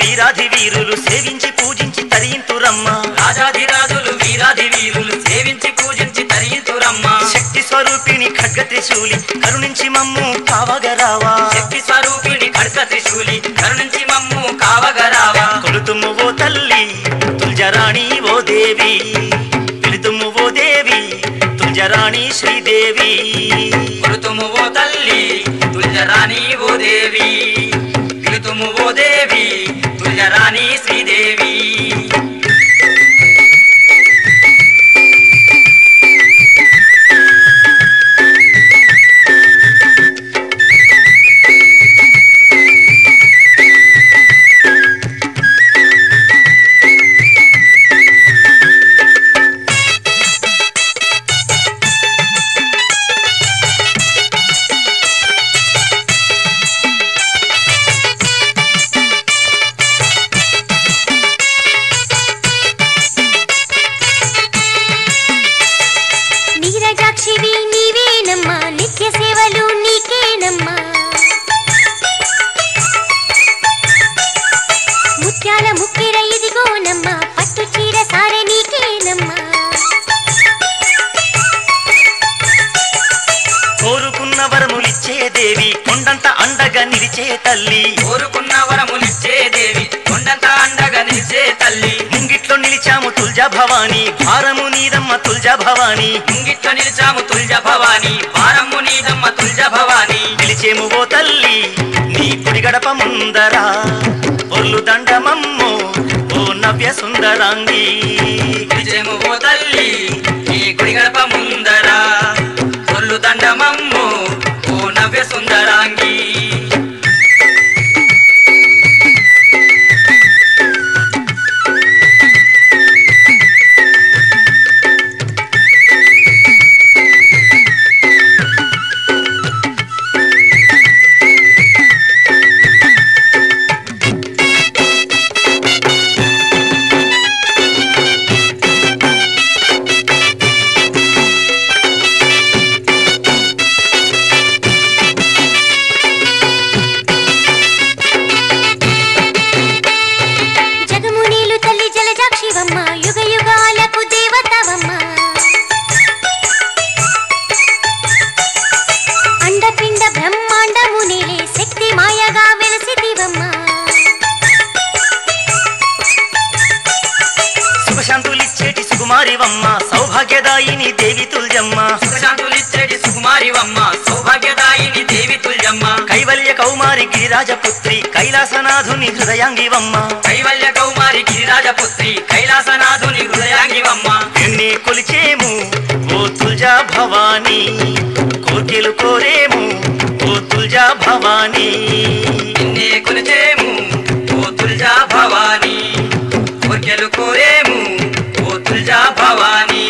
వీరాధి వీరులు సేవించి పూజించి తరింతురమ్మ రాజాధిరాజులు వీరాధి వీరులు సేవించి పూజించి తరింతురమ్మ శక్తి స్వరూపిణి ఖడ్గ త్రిశూలి కరుణించి మమ్ము కావగరావా శక్తి స్వరూపిణి కడక త్రిశూలి కరుణించి మమ్ము కావగరావా కొలుతుము ఓ తల్లి తుల్జరాణి ఓ దేవి పిలుతుము ఓ దేవి తుల్జరాణి శ్రీదేవి కొలుతుము ఓ తల్లి తుల్జరాణి ఓ దేవి పిలుతుము ఓ దేవి తుల్జరాణి శ్రీదేవి నీరజాక్షివి నీవేనమ్మా నిత్య సేవలు నీకేనమ్మా ముత్యాల ముక్కిర ఇదిగోనమ్మా పట్టు చీర సారె నీకేనమ్మా కోరుకున్న వరములిచ్చే దేవి కొండంత అండగా నిలిచే తల్లి కోరుకున్న వరములిచ్చే దేవి కొండంత అండగా నిలిచే తల్లి ముంగిట్లో నిలిచాము తుల్జా భవాని భారము నీదమ్మ తుల్జా భవాని ముంగిట్లో నిలిచాము తుల్జ భవాని వారమ్ము నీదమ్మ తుల్జ భవాని పిలిచేము ఓ తల్లి నీ కుడి గడప ముందరా ఒళ్ళు దండమమ్ము ఓ నవ్య సుందరాంగి విజయము ఓ తల్లి నీ గుడి గడప ముందర ఒళ్ళు దండమమ్ము ఓ నవ్య సుందరాంగి జగము నీలు తల్లి జలజాక్షివమ్మ యుగ యుగాలకు దేవతవమ్మ అండపిండ బ్రహ్మాండము నీలే శక్తి మాయగా వెలసిదివమ్మ సుఖశాంతులిచ్చేటి సుకుమారివమ్మ సౌభాగ్యదాయిని దేవి తుల్జమ్మ సుఖశాంతులిచ్చేటి సుకుమారివమ్మ సౌభాగ్యదాయిని దేవి తుల్జమ్మ కైవల్య కౌమారి గిరిరాజపుత్రి కైలాసనాథుని హృదయాంగివమ్మ కైవల్య కౌమారి గిరిరాజపుత్రి కైలాసనాథుని హృదయాంగివమ్మ నిన్నే కొలిచేము ఓ తుల్జా భవాని కోర్కెలు కోరేము ఓ తుల్జా భవాని నిన్నే కొలిచేము ఓ తుల్జా భవాని కోర్కెలు కోరేము ఓ తుల్జా భవాని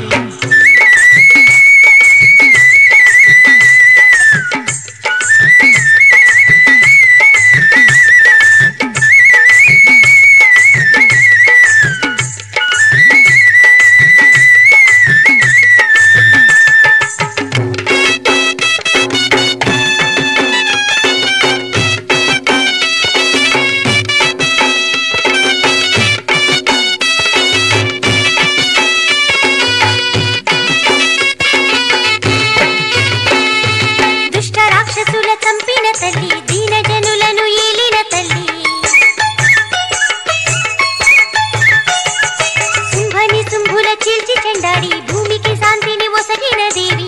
దుష్ట రాక్షసుల చంపిన తల్లి దీన జనులను ఏలిన తల్లి శుంభని శుంభుల చీల్చి చెండాడి భూమికి శాంతిని ఒసగిన దేవి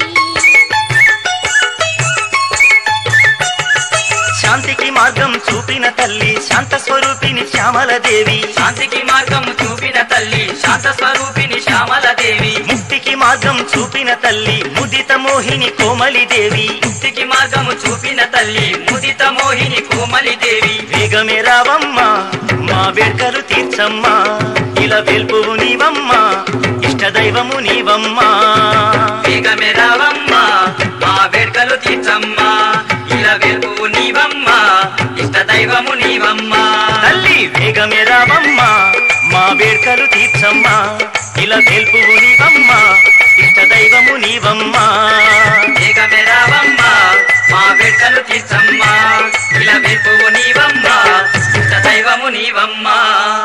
శాంతికి మార్గం చూపిన తల్లి శాంత స్వరూపిణి శ్యామల దేవి శాంతికి మార్గం చూపిన తల్లి శాంత స్వరూపిణి శ్యామల దేవి ముక్తికి మార్గం చూపిన తల్లి ముదిత మోహిని కోమలి దేవి ముక్తికి మార్గము చూపిన తల్లి ముదిత మోహిని కోమలి దేవి వేగమే రావమ్మ మా వేడుకలు తీర్చమ్మ ఇలా వెల్పువు నీవమ్మ ఇష్ట దైవము నీవమ్మ వేగమే రావమ్మ మా వేడుకలు తీర్చమ్మ ఇలా వెలుపు నీవమ్మ ఇష్ట దైవము నీవమ్మ తల్లి వేగమే రావమ్మ మా వేడుకలు తీర్చమ్మ ఇలా వెల్పువు నీవమ్మ ఇష్ట దైవము నీవమ్మ వేగమే రావమ్మ మా వేడుకలు తీర్చమ్మ ఇలా వెలుపు నీవమ్మ ఇష్ట దైవము నీ నీవమ్మా